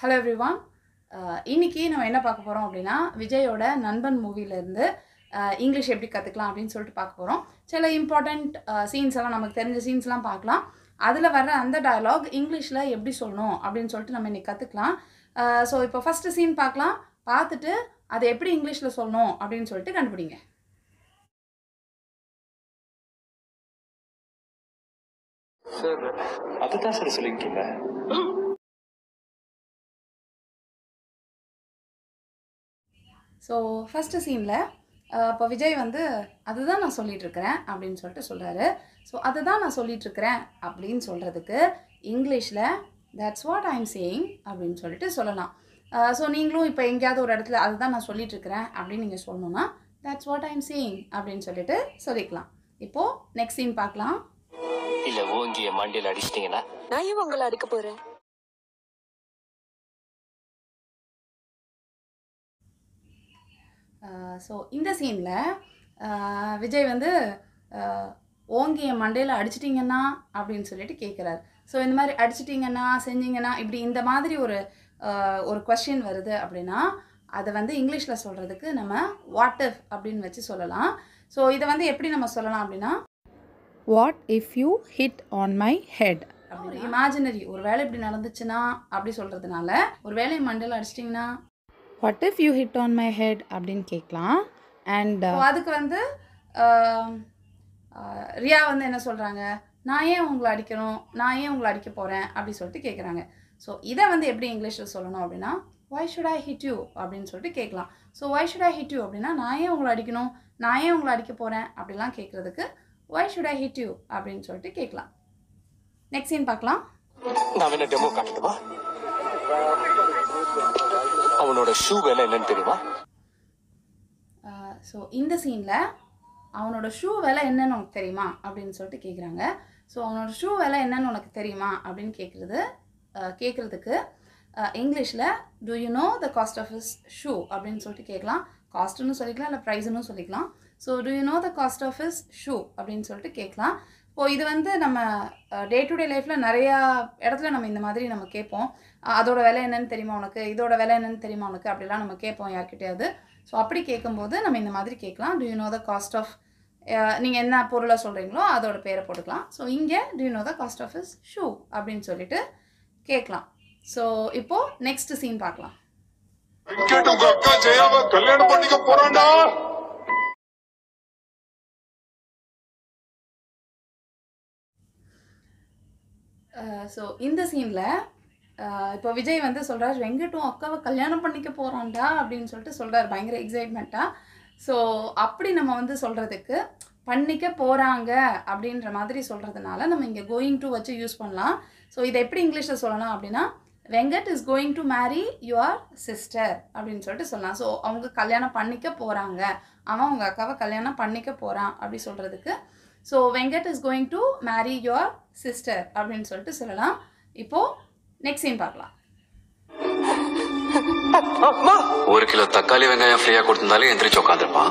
hello everyone இன்னைக்கு நம்ம என்ன பார்க்க போகிறோம் அப்படின்னா விஜயோட நண்பன் மூவிலேருந்து இங்கிலீஷ் எப்படி கற்றுக்கலாம் அப்படின்னு சொல்லிட்டு பார்க்க போகிறோம் சில இம்பார்ட்டண்ட் சீன்ஸ் எல்லாம் நமக்கு தெரிஞ்ச சீன்ஸ்லாம் பார்க்கலாம் அதில் வர்ற அந்த டயலாக் இங்கிலீஷில் எப்படி சொல்லணும் அப்படின்னு சொல்லிட்டு நம்ம இன்னைக்கு கற்றுக்கலாம் ஸோ இப்போ ஃபஸ்ட்டு சீன் பார்க்கலாம் பார்த்துட்டு அதை எப்படி இங்கிலீஷில் சொல்லணும் அப்படின்னு சொல்லிட்டு கண்டுபிடிங்க சார் அதுதான் சார் சொல்லியிருக்கீங்க ஸோ ஃபஸ்ட்டு சீனில் இப்போ விஜய் வந்து அதுதான் நான் சொல்லிட்டு இருக்கிறேன் அப்படின்னு சொல்லிட்டு சொல்கிறாரு ஸோ அதுதான் நான் சொல்லிட்டு இருக்கிறேன் அப்படின்னு சொல்கிறதுக்கு இங்கிலீஷில் தட்ஸ் வாட் ஐம் சேயிங் அப்படின்னு சொல்லிட்டு சொல்லலாம் ஸோ நீங்களும் இப்போ எங்கேயாவது ஒரு இடத்துல அதுதான் நான் சொல்லிட்டு இருக்கிறேன் அப்படின்னு நீங்கள் சொல்லணும்னா தட்ஸ் வாட் ஐம் சேயிங் அப்படின்னு சொல்லிட்டு சொல்லிக்கலாம் இப்போது நெக்ஸ்ட் சீன் பார்க்கலாம் இல்ல ஓங்கிய மண்டியில அடிச்சிட்டீங்கன்னா நான் ஏன் உங்களை அடிக்க போறேன் ஸோ இந்த சீனில் விஜய் வந்து ஆஹ், ஓங்கி என் மண்டையில் அடிச்சிட்டிங்கன்னா அப்படின்னு சொல்லிட்டு கேட்குறாரு ஸோ இந்த மாதிரி அடிச்சிட்டிங்கன்னா செஞ்சீங்கன்னா இப்படி இந்த மாதிரி ஒரு ஆஹ், ஒரு கொஸ்டின் வருது அப்படின்னா அதை வந்து இங்கிலீஷில் சொல்கிறதுக்கு நம்ம வாட் இஃப் அப்படின்னு வச்சு சொல்லலாம் ஸோ இதை வந்து எப்படி நம்ம சொல்லலாம் அப்படின்னா what if you hit on my head ஒரு இமேஜினரி ஒரு வேலை இப்படி நடந்துச்சுன்னா அப்படி சொல்கிறதுனால ஒரு வேலை மண்டையில் அடிச்சிட்டிங்கன்னா what if you hit on my head அப்படின்னு கேட்கலாம் அண்ட் அதுக்கு வந்து ஆஹ், ஆஹ், ரியா வந்து என்ன சொல்கிறாங்க நான் ஏன் உங்களை அடிக்கணும் நான் ஏன் உங்களை அடிக்க போகிறேன் அப்படி சொல்லிட்டு கேட்குறாங்க ஸோ இதை வந்து எப்படி இங்கிலீஷில் சொல்லணும் அப்படின்னா why should I hit you அப்படின்னு சொல்லிட்டு கேட்கலாம் so why should I hit you அப்படின்னா நான் ஏன் உங்களை அடிக்கணும் நான் ஏன் உங்களை அடிக்க போகிறேன் அப்படிலாம் கேட்குறதுக்கு why should I hit you அப்படின்னு சொல்லிட்டு கேட்கலாம் நெக்ஸ்ட் சீன் பார்க்கலாம் நான் வேணா டெமோ காட்டட்டுமா அவனோட ஷூ வேலை என்னன்னு தெரியுமா ஸோ இந்த சீனில் அவனோட ஷூ விலை என்னன்னு உனக்கு தெரியுமா அப்படின்னு சொல்லிட்டு கேட்குறாங்க ஸோ அவனோட ஷூ விலை என்னன்னு உனக்கு தெரியுமா அப்படின்னு கேட்குறது கேட்குறதுக்கு இங்கிலீஷில் do you know the cost of his shoe அப்படின்னு சொல்லிட்டு கேட்கலாம் காஸ்ட்டுன்னு சொல்லிக்கலாம் இல்லை ப்ரைஸுன்னு சொல்லிக்கலாம் so do you know the cost of his shoe அப்படின்னு சொல்லிட்டு கேட்கலாம் இப்போ இது வந்து நம்ம டே டு டே லைஃப்பில் நிறையா இடத்துல நம்ம இந்த மாதிரி நம்ம கேட்போம் அஹ் அதோட விலை என்னன்னு தெரியுமா உனக்கு இதோட விலை என்னன்னு தெரியுமா உனக்கு அப்படிலாம் நம்ம கேட்போம் யார்கிட்டயாவது ஸோ அப்படி கேட்கும்போது நம்ம இந்த மாதிரி கேட்கலாம் do you know the cost of நீங்கள் என்ன பொருளை சொல்கிறீங்களோ அதோட பேரை போட்டுக்கலாம் ஸோ இங்கே do you know the cost of his shoe அப்படின்னு சொல்லிட்டு கேட்கலாம் ஸோ இப்போது நெக்ஸ்ட் சீன் பார்க்கலாம் வெங்கட் உங்க அக்கா ஜெயாவை கல்யாணம் பண்ணிக்க போறான்டா ஸோ இந்த சீனில் இப்போ விஜய் வந்து சொல்கிறார் வெங்கட்டும் அக்காவை கல்யாணம் பண்ணிக்க போகிறான்டா அப்படின்னு சொல்லிட்டு சொல்கிறார் பயங்கர எக்ஸைட்மெண்ட்டாக ஸோ அப்படி நம்ம வந்து சொல்கிறதுக்கு பண்ணிக்க போகிறாங்க அப்படின்ற மாதிரி சொல்கிறதுனால நம்ம இங்கே கோயிங் டு வச்சு யூஸ் பண்ணலாம் ஸோ இதை எப்படி இங்கிலீஷில் சொல்லலாம் அப்படின்னா Venkat is going to marry your sister அப்படின்னு சொல்லிட்டு சொல்லலாம் ஸோ அவங்க கல்யாணம் பண்ணிக்க போகிறாங்க அவன் உங்கள் அக்காவை கல்யாணம் பண்ணிக்க போகிறான் அப்படி சொல்கிறதுக்கு so Venkat is going to marry your sister அப்படின்னு சொல்லிட்டு சொல்லலாம் இப்போது நெக்ஸ்ட் சீன் பார்க்கலாம் ஒரு கிலோ தக்காளி வெங்காயம் ஃப்ரீயா கொடுத்திருந்தாலும் எந்திரிச்சு உட்காந்துருப்பான்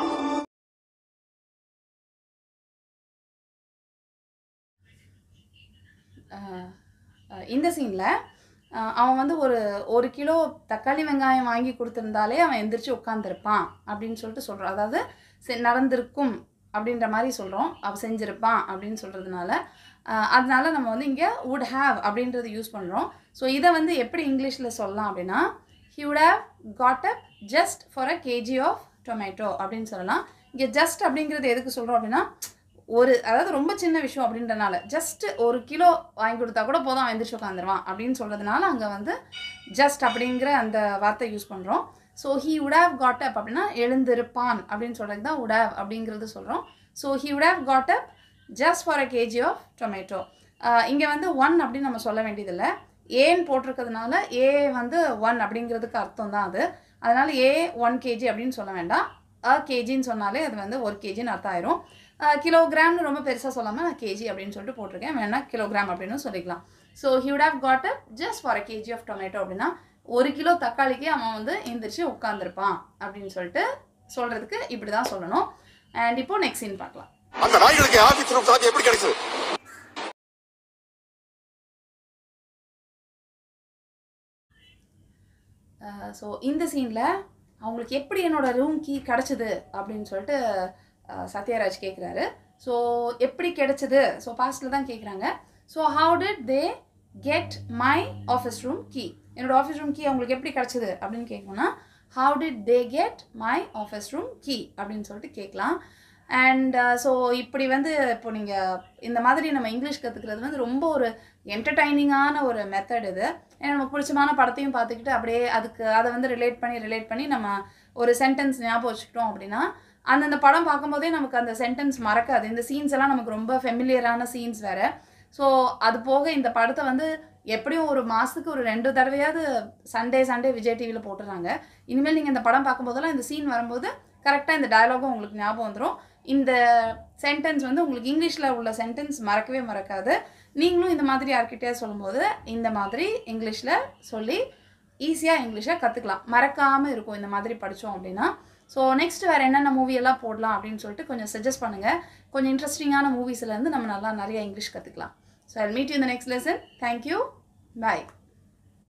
அஹ், அஹ், இந்த சீனில் அவன் வந்து ஒரு ஒரு கிலோ தக்காளி வெங்காயம் வாங்கி கொடுத்துருந்தாலே அவன் எந்திரிச்சு உட்காந்துருப்பான் அப்படின்னு சொல்லிட்டு சொல்கிறான் அதாவது செ- நடந்திருக்கும் அப்படின்ற மாதிரி சொல்கிறோம் அவன் செஞ்சிருப்பான் அப்படின்னு சொல்கிறதுனால அதனால நம்ம வந்து இங்கே would have அப்படின்றது யூஸ் பண்ணுறோம் ஸோ இதை வந்து எப்படி இங்கிலீஷில் சொல்லலாம் அப்படின்னா he would have got up just for a kg of tomato அப்படின்னு சொல்லலாம் இங்கே ஜஸ்ட் அப்படிங்கிறது எதுக்கு சொல்கிறோம் அப்படின்னா ஒரு அதாவது ரொம்ப சின்ன விஷயம் அப்படின்றனால ஜஸ்ட் ஒரு கிலோ வாங்கி கொடுத்தா கூட போதும் அவன் எந்திரிச்சு உட்காந்துருவான் அப்படின்னு சொல்கிறதுனால அங்கே வந்து ஜஸ்ட் அப்படிங்கிற அந்த வார்த்தை யூஸ் பண்ணுறோம் so he would have got up அப்படின்னா எழுந்திருப்பான் அப்படின்னு சொல்கிறது தான் would have அப்படிங்கிறது சொல்கிறோம் so he would have got up just for a KG of tomato இங்கே வந்து ஒன் அப்படின்னு நம்ம சொல்ல வேண்டியதில்லை ஏன்னு போட்டிருக்கிறதுனால ஏ வந்து ஒன் அப்படிங்கிறதுக்கு அர்த்தம் தான் அது அதனால் ஏ ஒன் கேஜி அப்படின்னு சொல்ல வேண்டாம் அ கேஜின்னு சொன்னாலே அது வந்து ஒரு கேஜின்னு அர்த்தம் ஆயிரும் கிலோகிராம்னு ரொம்ப பெருசாக சொல்லாமல் நான் கேஜி அப்படின்னு சொல்லிட்டு போட்டிருக்கேன் வேணா கிலோகிராம் அப்படின்னு சொல்லிக்கலாம் so he would have got up just for a KG of tomato அப்படின்னா ஒரு கிலோ தக்காளிக்கு அவன் வந்து எந்திரிச்சு உட்காந்துருப்பான் அப்படின்னு சொல்லிட்டு சொல்கிறதுக்கு இப்படி தான் சொல்லணும் அண்ட் இப்போ நெக்ஸ்ட் சீன் பார்க்கலாம் அந்த நாய்களுக்கு ஆபீஸ் ரூம் சாத்தி எப்படி கிடைச்சது ஸோ இந்த சீனில் அவங்களுக்கு எப்படி என்னோட ரூம் கீ கிடச்சிது அப்படின்னு சொல்லிட்டு அஹ், சத்யராஜ் கேட்குறாரு ஸோ எப்படி கிடைச்சது ஸோ பாஸ்டில் தான் கேட்குறாங்க so how did they get my office room key என்னோட ஆஃபீஸ் ரூம் கீ அவங்களுக்கு எப்படி கிடச்சிது அப்படின்னு கேட்கணும்னா how did they get my office room key அப்படின்னு சொல்லிட்டு கேட்கலாம் அண்ட் ஸோ இப்படி வந்து இப்போ நீங்கள் இந்த மாதிரி நம்ம இங்கிலீஷ் கற்றுக்கிறது வந்து ரொம்ப ஒரு என்டர்டைனிங்கான ஒரு மெத்தட் இது ஏன்னா நமக்கு பிடிச்சமான படத்தையும் பார்த்துக்கிட்டு அப்படியே அதுக்கு அதை வந்து ரிலேட் பண்ணி ரிலேட் பண்ணி நம்ம ஒரு சென்டென்ஸ் ஞாபகம் வச்சுக்கிட்டோம் அப்படின்னா அந்தந்த படம் பார்க்கும்போதே நமக்கு அந்த சென்டென்ஸ் மறக்காது இந்த சீன்ஸ் எல்லாம் நமக்கு ரொம்ப ஃபெமிலியரான சீன்ஸ் வேறு ஸோ அது போக இந்த படத்தை வந்து எப்படியும் ஒரு மாதத்துக்கு ஒரு ரெண்டு தடவையாவது சண்டே சண்டே விஜய் டிவியில் போட்டுறாங்க இனிமேல் நீங்கள் இந்த படம் பார்க்கும்போதெல்லாம் இந்த சீன் வரும்போது கரெக்டாக இந்த டயலாகும் உங்களுக்கு ஞாபகம் வந்துடும் இந்த சென்டென்ஸ் வந்து உங்களுக்கு இங்கிலீஷில் உள்ள சென்டென்ஸ் மறக்கவே மறக்காது நீங்களும் இந்த மாதிரி யார்கிட்டயே சொல்லும்போது இந்த மாதிரி இங்கிலீஷில் சொல்லி ஈஸியாக இங்கிலீஷை கற்றுக்கலாம் மறக்காமல் இருக்கும் இந்த மாதிரி படித்தோம் அப்படின்னா ஸோ நெக்ஸ்ட் வேறு என்னென்ன மூவி எல்லாம் போடலாம் அப்படின்னு சொல்லிட்டு கொஞ்சம் சஜஸ்ட் பண்ணுங்கள் கொஞ்சம் இன்ட்ரெஸ்டிங்கான மூவிஸ்லேருந்து நம்ம நல்லா நிறைய இங்கிலீஷ் கற்றுக்கலாம் ஸோ ஐ மீட் யூ இந்த நெக்ஸ்ட் லெசன் தேங்க்யூ பாய்